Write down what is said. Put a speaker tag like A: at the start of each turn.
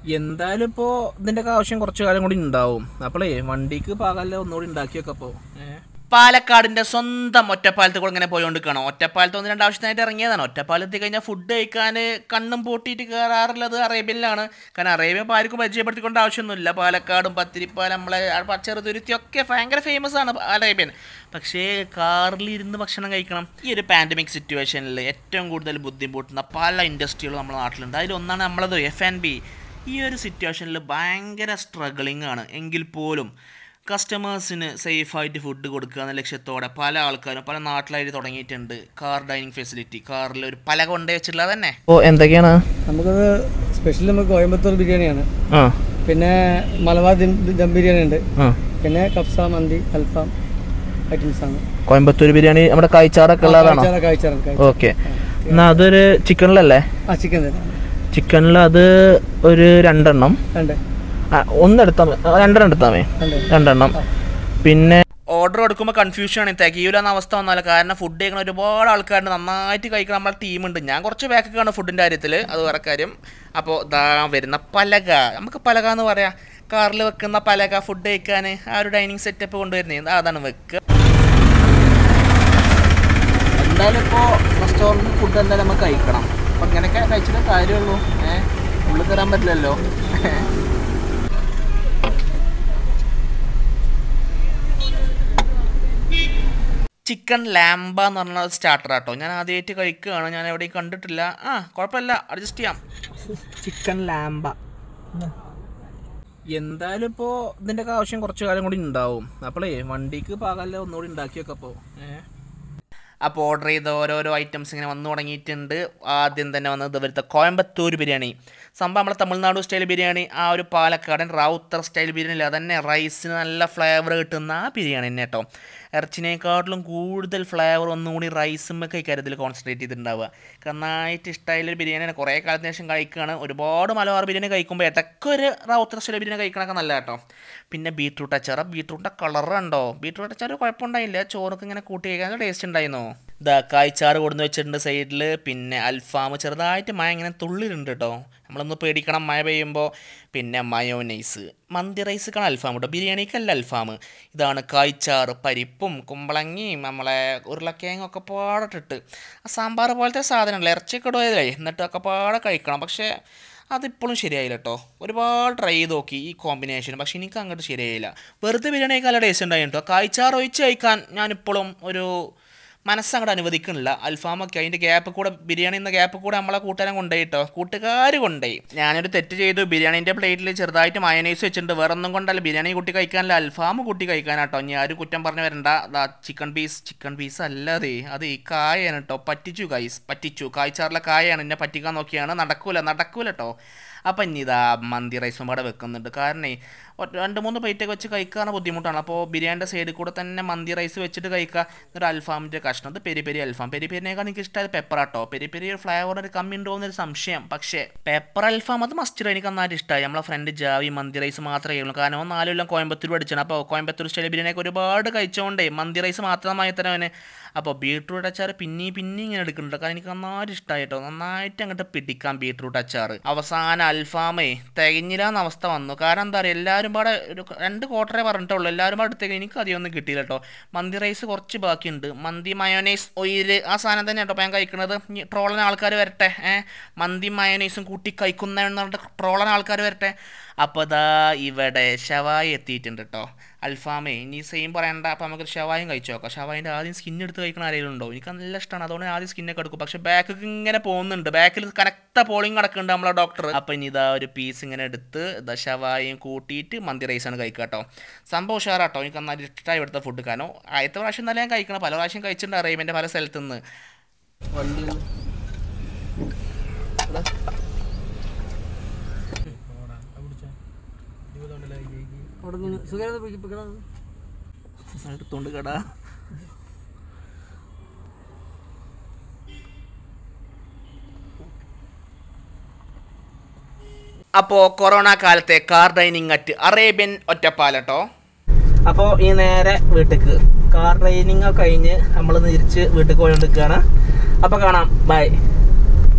A: എന്തായാലും ഇപ്പോൾ ഇതിൻ്റെ ഒക്കെ ആവശ്യം കുറച്ച് കാലം കൂടി ഉണ്ടാവും അപ്പോളേ വണ്ടിക്ക് പാകല്ല ഒന്നുകൂടി ഉണ്ടാക്കി വെക്കപ്പോൾ
B: പാലക്കാടിന്റെ സ്വന്തം ഒറ്റപ്പാലത്ത് കൂടെ ഇങ്ങനെ പോയോണ്ടിരിക്കണം ഒറ്റപ്പാലത്ത് ഒന്ന് രണ്ട് ആവശ്യത്തിനായിട്ട് ഇറങ്ങിയതാണ് ഒറ്റപ്പാലത്ത് കഴിഞ്ഞാൽ ഫുഡ് കഴിക്കാൻ കണ്ണും പൂട്ടിയിട്ട് കയറാറുള്ളത് അറേബ്യയിലാണ് കാരണം അറേബ്യ ഇപ്പോൾ ആർക്കും പരിചയപ്പെടുത്തിക്കൊണ്ട് ആവശ്യമൊന്നുമില്ല പാലക്കാടും പത്തിരിപ്പാലം നമ്മളെ ആ ചെറുതുരുത്തി ഒക്കെ ഭയങ്കര ഫേമസ് ആണ് അറേബ്യൻ പക്ഷേ കാറിൽ ഇരുന്ന് ഭക്ഷണം കഴിക്കണം ഈ ഒരു പാൻഡമിക് സിറ്റുവേഷനിൽ ഏറ്റവും കൂടുതൽ ബുദ്ധിമുട്ടുന്ന പല ഇൻഡസ്ട്രികളും നമ്മുടെ നാട്ടിലുണ്ട് അതിലൊന്നാണ് നമ്മളത് എഫ് ആൻഡ് ബി ഈ ഒരു സിറ്റുവേഷനിൽ ഭയങ്കര സ്ട്രഗിളിംഗ് ആണ് എങ്കിൽ പോലും കസ്റ്റമേഴ്സിന് സേഫായിട്ട് ഫുഡ് കൊടുക്കുക എന്ന ലക്ഷ്യത്തോടെ പല ആൾക്കാരും പല നാട്ടിലായിട്ട് തുടങ്ങിയിട്ടുണ്ട് കാർ ഡൈനിങ് ഫെസിലിറ്റി കാറിൽ ഒരു പല കൊണ്ടേ വെച്ചിട്ടുള്ളത് തന്നെ
A: അപ്പോൾ എന്തൊക്കെയാണ്
C: നമുക്കത് സ്പെഷ്യൽ നമുക്ക് കോയമ്പത്തൂർ ബിരിയാണിയാണ്
A: ആ
C: പിന്നെ മലബാർ ദം ദം ബിരിയാണി ഉണ്ട്
A: ആ
C: പിന്നെ കപ്സ മന്തി അൽഫാം ഐറ്റംസ് ആണ്
A: കോയമ്പത്തൂർ ബിരിയാണി നമ്മുടെ കായ്ച്ചാറൊക്കെ ഉള്ളതാണോ
C: കാഴ്ച കാഴ്ചയാണ് കാഴ്ച
A: ഓക്കെ എന്നാൽ അതൊരു ചിക്കനിലല്ലേ
C: ആ ചിക്കൻ തന്നെ
A: ചിക്കനിൽ അത് ഒരു രണ്ടെണ്ണം
C: ഉണ്ട്
A: ആ, ഒന്നെടുത്താൽ മതി ആ, രണ്ടെണ്ണം എടുത്താൽ മതി
C: ഉണ്ട്
A: രണ്ടെണ്ണം പിന്നെ
B: ഓർഡർ കൊടുക്കുമ്പോൾ കൺഫ്യൂഷൻ ആണ് തികയൂലെന്ന അവസ്ഥ വന്നാൽ കാരണം ഫുഡ് കഴിക്കുന്ന ഒരുപാട് ആൾക്കാരുണ്ട് നന്നായിട്ട് കഴിക്കുന്ന നമ്മളെ ടീമുണ്ട് ഞാൻ കുറച്ച് ബാക്കൊക്കെയാണ് ഫുഡിൻ്റെ കാര്യത്തിൽ അത് വേറെ കാര്യം അപ്പോൾ ദാ വരുന്ന പലക നമുക്ക് പലക എന്ന് പറയാം കാറിൽ വെക്കുന്ന പലക ഫുഡ് കഴിക്കാൻ ആ ഒരു ഡൈനിങ് സെറ്റപ്പ് കൊണ്ടുവരുന്നത് അതാണ് വെക്കുക
A: എന്തായാലും ഇപ്പോൾ റെസ്റ്റോറൻറ്റ് ഫുഡ് എന്തായാലും നമുക്ക് കഴിക്കണം അപ്പം ഇങ്ങനെയൊക്കെ കഴിച്ചിട്ട് കാര്യമുള്ളൂ ഏഹ് ഉള്ളിൽ കയറാൻ പറ്റില്ലല്ലോ
B: ചിക്കൻ ലാംബ എന്ന് പറഞ്ഞ സ്റ്റാർട്ടർ ആട്ടോ ഞാൻ ആദ്യമായിട്ട് കഴിക്കുകയാണ് ഞാൻ എവിടെയും കണ്ടിട്ടില്ല ആ കുഴപ്പമില്ല അഡ്ജസ്റ്റ് ചെയ്യാം
A: ചിക്കൻ ലാംബ എന്തായാലും ഇപ്പോൾ ഇതിൻ്റെ ഒക്കെ ആവശ്യം കുറച്ച് കാലം കൂടി ഉണ്ടാവും അപ്പോളേ വണ്ടിക്ക് പാകല്ല ഒന്നുകൂടി ഉണ്ടാക്കി വെക്കപ്പോൾ ഏഹ്
B: അപ്പോൾ ഓർഡർ ചെയ്ത ഓരോരോ ഐറ്റംസ് ഇങ്ങനെ വന്നു തുടങ്ങിയിട്ടുണ്ട് ആദ്യം തന്നെ വന്നത് ഇവരുടെ കോയമ്പത്തൂർ ബിരിയാണി സംഭവം നമ്മളെ തമിഴ്നാട് സ്റ്റൈൽ ബിരിയാണി ആ ഒരു പാലക്കാടൻ റൗത്തർ സ്റ്റൈൽ ബിരിയാണി അതന്നെ റൈസിന് നല്ല ഫ്ലേവർ കിട്ടുന്ന ആ ബിരിയാണി തന്നെ കേട്ടോ ഇറച്ചിനേക്കാട്ടിലും കൂടുതൽ ഫ്ലേവർ ഒന്നും കൂടി റൈസുമൊക്കെ ഇക്കാര്യത്തിൽ കോൺസെൻട്രേറ്റ് ചെയ്തിട്ടുണ്ടാവുക നന്നായിട്ട് ഇഷ്ടമായൊരു ബിരിയാണിയാണ് കുറേ കാലത്തിന് ശേഷം കഴിക്കുകയാണ് ഒരുപാട് മലബാർ ബിരിയാണി കഴിക്കുമ്പോൾ ഇടയ്ക്ക് ഒരു റൗത്തർ സ്റ്റൈൽ ബിരിയാണി കഴിക്കണമൊക്കെ നല്ല കേട്ടോ പിന്നെ ബീട്രൂട്ട് അച്ചാർ ബീട്രൂട്ടിൻ്റെ കളർ ഉണ്ടോ ബീട്രൂട്ട് അച്ചാർ കുഴപ്പമുണ്ടായില്ല ചോറൊക്കെ ഇങ്ങനെ കൂട്ടി കഴിക്കാൻ ടേസ്റ്റ് ഉണ്ടായിരുന്നു ഇതാ കായ്ച്ചാറ് കൊടുന്ന് വെച്ചിട്ടുണ്ട് സൈഡിൽ പിന്നെ അൽഫാം ചെറുതായിട്ട് മഴ ഇങ്ങനെ തുള്ളിലുണ്ട് കേട്ടോ നമ്മളൊന്ന് പേടിക്കണം മഴ പെയ്യുമ്പോൾ പിന്നെ മയോനൈസ് മന്തി റൈസ് അൽഫാം കേട്ടോ ബിരിയാണിക്കല്ല അൽഫാം ഇതാണ് കായ്ച്ചാറ് പരിപ്പും കുമ്പളങ്ങിയും നമ്മളെ ഉരുളക്കിഴങ്ങും ഒക്കെ പാടിട്ടിട്ട് ആ സാമ്പാർ പോലത്തെ സാധനങ്ങൾ ഇറച്ചിയൊക്കെ ഇടുവല്ലേ എന്നിട്ട് ഒക്കെ പാടെ കഴിക്കണം പക്ഷേ അതിപ്പോഴും ശരിയായില്ല കേട്ടോ ഒരുപാട് ട്രൈ ചെയ്ത് നോക്കി ഈ കോമ്പിനേഷൻ പക്ഷേ എനിക്ക് അങ്ങോട്ട് ശരിയായില്ല വെറുതെ ബിരിയാണിയൊക്കെ നല്ല ടേസ്റ്റ് ഉണ്ടായി കേട്ടോ കായ്ച്ചാറ് ഒഴിച്ച് കഴിക്കാൻ ഞാനിപ്പോഴും ഒരു മനസ്സങ്ങോട്ട് അനുവദിക്കണില്ല അൽഫാമൊക്കെ അതിൻ്റെ ഗ്യാപ്പ് കൂടെ ബിരിയാണി എന്ന ഗ്യാപ്പ് കൂടെ നമ്മളെ കൂട്ടുകാരൻ കൊണ്ടുപോയി കേട്ടോ കൂട്ടുകാർ കൊണ്ടുപോയി ഞാനൊരു തെറ്റ് ചെയ്തു ബിരിയാണീൻ്റെ പ്ലേറ്റിൽ ചെറുതായിട്ട് മയനൈസ് വെച്ചിട്ടുണ്ട് വേറെ ഒന്നും കൊണ്ടല്ല ബിരിയാണി കൂട്ടി കഴിക്കാനല്ല അൽഫാം കൂട്ടി കഴിക്കാനാട്ടോ ഇനി ആരും കുറ്റം പറഞ്ഞു വരണ്ട ദാ ചിക്കൻ പീസ് ചിക്കൻ പീസ് അല്ലാതെ അത് ഈ കായാണ് കേട്ടോ പറ്റിച്ചു കൈസ് പറ്റിച്ചു കായ്ച്ചാറിലെ കായാണ് എന്നെ പറ്റിക്കാൻ നോക്കിയാണ് നടക്കൂല നടക്കൂല കേട്ടോ അപ്പം ഇനി ഇതാ മന്തി റൈസും കൂടെ വെക്കുന്നുണ്ട് കാരണം ഒ- രണ്ട് മൂന്ന് പ്ലേറ്റൊക്കെ വെച്ച് കഴിക്കാൻ ബുദ്ധിമുട്ടാണ് അപ്പോൾ ബിരിയാണിൻ്റെ സൈഡിൽ കൂടെ തന്നെ മന്തി റൈസ് വെച്ചിട്ട് കഴിക്കുക എന്നിട്ട് അൽഫാമിൻ്റെ കഷ്ണം അത് പെരി പെരി അൽഫാം പെരി പെരിനേക്കാൾ എനിക്ക് ഇഷ്ടമായത് പെപ്പർ ആട്ടോ പെരി പെരി ഒരു ഫ്ലേവർ ഒരു കമ്മി ഉണ്ടോ എന്നൊരു സംശയം പക്ഷേ പെപ്പർ അൽഫാം അത് മസ്റ്റ് എനിക്ക് നന്നായിട്ട് ഇഷ്ടമായി നമ്മളെ ഫ്രണ്ട് ജാവി മന്തി റൈസ് മാത്രമേ ഉള്ളൂ കാരണം അവൻ നാല് കൊല്ലം കോയമ്പത്തൂർ പഠിച്ചാണ് അപ്പോൾ കോയമ്പത്തൂർ സ്റ്റൈൽ ബിരിയാണിയൊക്കെ ഒരുപാട് കഴിച്ചുകൊണ്ടേ മന്തി റൈസ് മാത്രമായി തന്നെ അവന് അപ്പോൾ ബീട്രൂട്ട് അച്ചാർ പിന്നെയും പിന്നെയും ഇങ്ങനെ എടുക്കുന്നുണ്ട് കാരണം എനിക്ക് നന്നായിട്ട് ഇഷ്ടമായി കേട്ടോ നന്നായിട്ട് അങ്ങോട്ട് പിടിക്കാം ബീട്രൂട്ട് അച്ചാർ അവസാനം അൽഫാമേ തികഞ്ഞില്ലാന്ന അവസ്ഥ വന്നു കാരണം എന്താ പറയുക എല്ലാവരും പാടെ ഒരു രണ്ട് ക്വാർട്ടറേ പറഞ്ഞിട്ടുള്ളൂ എല്ലാവരും പാടെ എടുത്തേക്ക് എനിക്ക് അധികമൊന്നും കിട്ടിയില്ല കേട്ടോ മന്തി റൈസ് കുറച്ച് ബാക്കിയുണ്ട് മന്തി മയോനൈസ് ഒയില് ആ സാധനം തന്നെ കേട്ടോ ഞാൻ കഴിക്കുന്നത് ട്രോളൻ ആൾക്കാർ വരട്ടെ ഏഹ് മന്തി മയോനൈസും കൂട്ടി കഴിക്കുന്ന പറഞ്ഞിട്ട് ട്രോളൻ ആൾക്കാർ വരട്ടെ അപ്പോൾ ദാ ഇവിടെ ഷവായി എത്തിയിട്ടുണ്ട് കേട്ടോ അൽഫാമേ ഇനി സെയിം പറയണ്ട അപ്പോൾ നമുക്ക് ഷവായും കഴിച്ചു നോക്കാം ഷവായിൻ്റെ ആദ്യം സ്കിൻ എടുത്ത് കഴിക്കണ ആരെങ്കിലും ഉണ്ടോ എനിക്ക് നല്ല ഇഷ്ടമാണ് അതുകൊണ്ട് ആദ്യം സ്കിന്നൊക്കെ എടുക്കും പക്ഷേ ബാക്കിൽ ഇങ്ങനെ പോകുന്നുണ്ട് ബാക്കിൽ കനക്ത പോളിങ് കിടക്കുന്നുണ്ട് നമ്മളെ ഡോക്ടർ അപ്പോൾ ഇനി ഇതാ ഒരു പീസ് ഇങ്ങനെ എടുത്ത് ഇതാ ഷവായും കൂട്ടിയിട്ട് മന്തി റൈസാണ് കഴിക്കുക കേട്ടോ സംഭവം ഉഷാറാട്ടോ എനിക്ക് നന്നായിട്ട് ഇഷ്ടമായി ഇവിടുത്തെ ഫുഡ് കാരണം ആദ്യത്തെ പ്രാവശ്യം നല്ല ഞാൻ കഴിക്കണം പല പ്രാവശ്യം കഴിച്ചിട്ടുണ്ട് അറേബ്യൻ്റെ പല സ്ഥലത്തു നിന്ന്
A: വണ്ടി
C: അവിടെ നിന്ന് സുഖം പിടിക്കണം
A: എടുത്തോണ്ട് കടാ
B: അപ്പോൾ കൊറോണ കാലത്തെ കാർ ഡൈനിങ് അറ്റ് അറേബ്യൻ ഒറ്റപ്പാലട്ടോ
A: അപ്പോൾ ഈ നേരെ വീട്ടിക്ക് കാർ ട്രെയിനിങ് ഒക്കെ കഴിഞ്ഞ് നമ്മൾ തിരിച്ച് വീട്ടിൽ പോയോണ്ടിരിക്കുകയാണ് അപ്പോൾ കാണാം ബൈ